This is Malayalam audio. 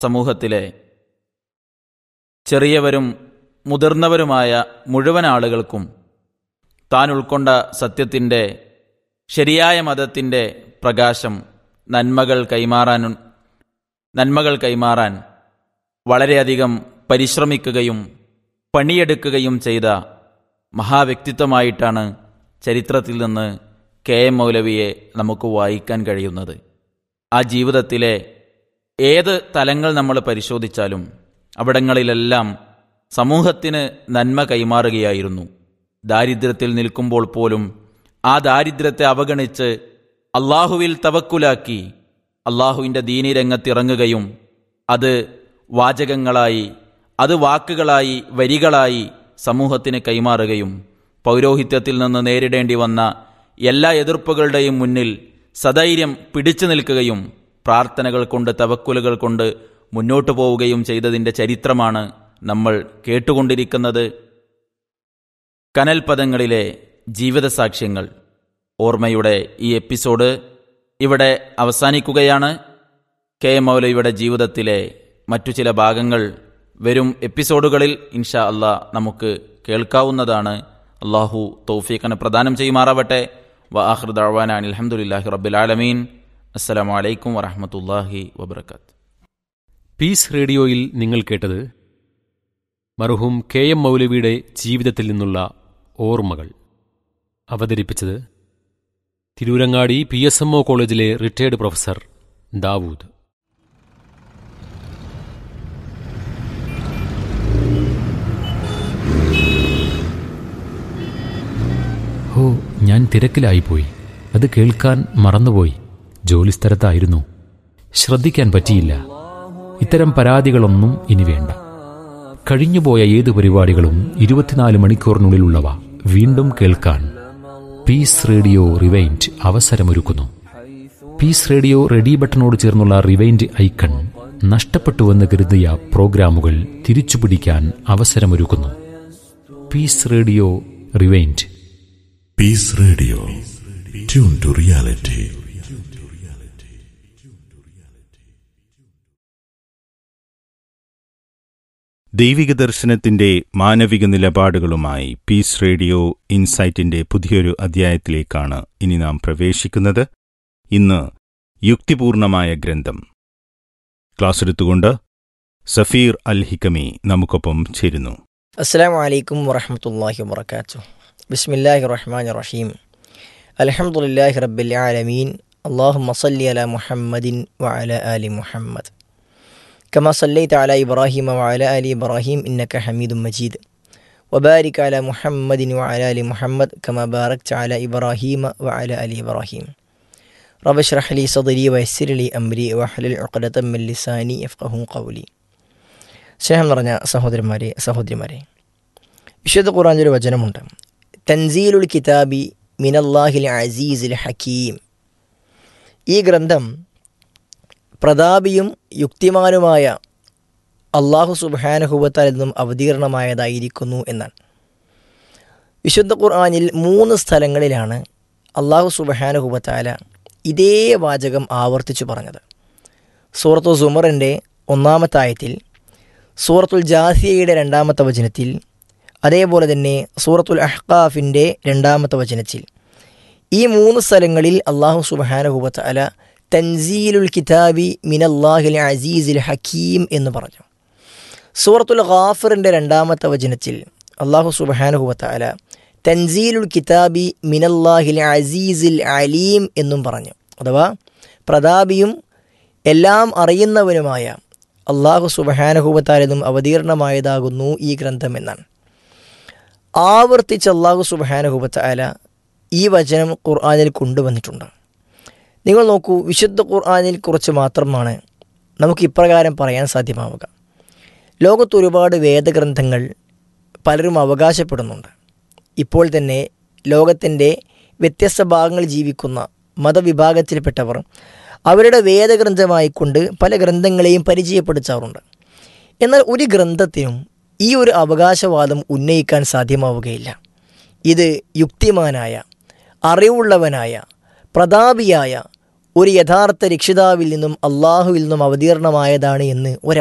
സമൂഹത്തിലെ ചെറിയവരും മുതിർന്നവരുമായ മുഴുവൻ ആളുകൾക്കും താൻ ഉൾക്കൊണ്ട സത്യത്തിൻ്റെ ശരിയായ മതത്തിൻ്റെ പ്രകാശം നന്മകൾ കൈമാറാൻ നന്മകൾ കൈമാറാൻ വളരെയധികം പരിശ്രമിക്കുകയും പണിയെടുക്കുകയും ചെയ്ത മഹാവ്യക്തിത്വമായിട്ടാണ് ചരിത്രത്തിൽ നിന്ന് കെ എം മൗലവിയെ നമുക്ക് വായിക്കാൻ കഴിയുന്നത് ആ ജീവിതത്തിലെ ഏത് തലങ്ങൾ നമ്മൾ പരിശോധിച്ചാലും അവിടങ്ങളിലെല്ലാം സമൂഹത്തിന് നന്മ കൈമാറുകയായിരുന്നു ദാരിദ്ര്യത്തിൽ നിൽക്കുമ്പോൾ പോലും ആ ദാരിദ്ര്യത്തെ അവഗണിച്ച് അള്ളാഹുവിൽ തവക്കുലാക്കി അള്ളാഹുവിൻ്റെ ദീനി രംഗത്തിറങ്ങുകയും അത് വാചകങ്ങളായി അത് വാക്കുകളായി വരികളായി സമൂഹത്തിന് കൈമാറുകയും പൗരോഹിത്യത്തിൽ നിന്ന് നേരിടേണ്ടി വന്ന എല്ലാ എതിർപ്പുകളുടെയും മുന്നിൽ സധൈര്യം പിടിച്ചു നിൽക്കുകയും പ്രാർത്ഥനകൾ കൊണ്ട് തവക്കുലുകൾ കൊണ്ട് മുന്നോട്ടു പോവുകയും ചെയ്തതിൻ്റെ ചരിത്രമാണ് നമ്മൾ കേട്ടുകൊണ്ടിരിക്കുന്നത് കനൽപദങ്ങളിലെ ജീവിതസാക്ഷ്യങ്ങൾ ഓർമ്മയുടെ ഈ എപ്പിസോഡ് ഇവിടെ അവസാനിക്കുകയാണ് കെ എം മൗലയുടെ ജീവിതത്തിലെ മറ്റു ചില ഭാഗങ്ങൾ വരും എപ്പിസോഡുകളിൽ ഇൻഷാ അള്ളാ നമുക്ക് കേൾക്കാവുന്നതാണ് അള്ളാഹു തൗഫീഖിന് പ്രദാനം ചെയ്യുമാറാവട്ടെ വ ആഹ്ർ ദഅ്വാന അൽഹംദുലില്ലാഹി റബ്ബിൽ ആലമീൻ അസ്സലാമു അലൈക്കും വറഹ്മത്തുള്ളാഹി വബർക്കാത്ത് പീസ് റേഡിയോയിൽ നിങ്ങൾ കേട്ടത് മർഹൂം കെ എം മൗലവിയുടെ ജീവിതത്തിൽ നിന്നുള്ള ഓർമ്മകൾ അവതരിപ്പിച്ചത് Tirurangadi P S M O കോളേജിലെ റിട്ടയർഡ് പ്രൊഫസർ ദാവൂദ് ഓ ഞാൻ തിരക്കിലായിപ്പോയി അത് കേൾക്കാൻ മറന്നുപോയി ജോലിസ്ഥലത്തായിരുന്നു ശ്രദ്ധിക്കാൻ പറ്റിയില്ല ഇത്തരം പരാതികളൊന്നും ഇനി വേണ്ട കഴിഞ്ഞുപോയ ഏത് പരിപാടികളും ഇരുപത്തിനാല് മണിക്കൂറിനുള്ളിലുള്ളവ വീണ്ടും കേൾക്കാൻ പീസ് റേഡിയോ റിവൈൻഡ് അവസരമൊരുക്കുന്നു പീസ് റേഡിയോ റെഡി ബട്ടണോട് ചേർന്നുള്ള റിവൈൻഡ് ഐക്കൺ നഷ്ടപ്പെട്ടുവെന്ന് കരുതിയ പ്രോഗ്രാമുകൾ തിരിച്ചുപിടിക്കാൻ അവസരമൊരുക്കുന്നു peace radio rewind Peace Radio. Tune to reality. ദൈവിക ദർശനത്തിന്റെ മാനവിക നിലപാടുകളുമായി പീസ് റേഡിയോ ഇൻസൈറ്റിന്റെ പുതിയൊരു അധ്യായത്തിലേക്കാണ് ഇനി നാം പ്രവേശിക്കുന്നത് ഇന്ന് യുക്തിപൂർണമായ ഗ്രന്ഥം ക്ലാസ് എടുത്തുകൊണ്ട് സഫീർ അൽ ഹിക്കമി നമുക്കൊപ്പം ചേരുന്നു അസ്സാം വലൈക്കും വറഹമത്തല്ലാഹി വബർക്കാത്തു ബിസ്മില്ലാഹി റഹ്മാൻ റഹീം അലഹമുല്ലാഹി റബ്ബിൽ ആലമീൻ അള്ളാഹു മസല്ലി അല മുഹമ്മദിൻ വഅല ആലി മുഹമ്മദ് كما صليت على إبراهيم وعلى آل إبراهيم إنك حميد مجيد وبارك على محمد وعلى آل محمد كما باركت على إبراهيم وعلى آل إبراهيم رب اشرح لي صدري ويسر لي أمري واحلل عقدة من لساني يفقه قولي സ്നേഹം നിറഞ്ഞ സഹോദരന്മാരെ സഹോദരിമാരെ വിശുദ്ധ ഖുറാനിൽ ഒരു വചനമുണ്ട് തൻസീലുൽ കിതാബി മിനല്ലാഹിൽ അസീസിൽ ഹക്കീം ഈ ഗ്രന്ഥം പ്രതാപിയും യുക്തിമാനുമായ അള്ളാഹു സുബാനഹുബത്താൽ നിന്നും അവതീർണമായതായിരിക്കുന്നു എന്നാണ് വിശുദ്ധ ഖുർആാനിൽ മൂന്ന് സ്ഥലങ്ങളിലാണ് അള്ളാഹു സുബഹാനുഹുബത്താല ഇതേ വാചകം ആവർത്തിച്ചു പറഞ്ഞത് സൂറത്തു സുമറിൻ്റെ ഒന്നാമത്തെ ആയത്തിൽ സൂറത്തുൽ ജാസിയയുടെ രണ്ടാമത്തെ വചനത്തിൽ അതേപോലെ തന്നെ സൂറത്തുൽ അഹ്കാഫിൻ്റെ രണ്ടാമത്തെ വചനത്തിൽ ഈ മൂന്ന് സ്ഥലങ്ങളിൽ അള്ളാഹു സുബഹാനഹുബത്ത് അല തൻസീലുൽ കിതാബി മിനല്ലാഹിൽ അസീസിൽ ഹക്കീം എന്ന് പറഞ്ഞു സൂറത്തുൽ ഖാഫറിൻ്റെ രണ്ടാമത്തെ വചനത്തിൽ അള്ളാഹു സുബഹാനഹുബത്ത് അല തൻസീലുൽ കിതാബി മിനല്ലാഹിൽ അസീസിൽ അലീം എന്നും പറഞ്ഞു അഥവാ പ്രതാപിയും എല്ലാം അറിയുന്നവനുമായ അള്ളാഹു സുബഹാനഹുബത്താലെന്നും അവതീർണമായതാകുന്നു ഈ ഗ്രന്ഥം എന്നാണ് ആവർത്തിച്ച് അള്ളാഹു സുബഹാനഹുബത്താല ഈ വചനം ഖുർആാനിൽ കൊണ്ടുവന്നിട്ടുണ്ട് നിങ്ങൾ നോക്കൂ വിശുദ്ധ ഖുർആാനിൽ കുറിച്ച് മാത്രമാണ് നമുക്ക് ഇപ്രകാരം പറയാൻ സാധ്യമാവുക ലോകത്ത് ഒരുപാട് വേദഗ്രന്ഥങ്ങൾ പലരും അവകാശപ്പെടുന്നുണ്ട് ഇപ്പോൾ തന്നെ ലോകത്തിൻ്റെ വ്യത്യസ്ത ഭാഗങ്ങളിൽ ജീവിക്കുന്ന മതവിഭാഗത്തിൽപ്പെട്ടവർ അവരുടെ വേദഗ്രന്ഥമായിക്കൊണ്ട് പല ഗ്രന്ഥങ്ങളെയും പരിചയപ്പെടുത്താറുണ്ട് എന്നാൽ ഒരു ഗ്രന്ഥത്തിനും ഈ ഒരു അവകാശവാദം ഉന്നയിക്കാൻ സാധ്യമാവുകയില്ല ഇത് യുക്തിമാനായ അറിവുള്ളവനായ പ്രതാപിയായ ഒരു യഥാർത്ഥ രക്ഷിതാവിൽ നിന്നും അള്ളാഹുവിൽ നിന്നും അവതീർണമായതാണ് എന്ന് ഒരു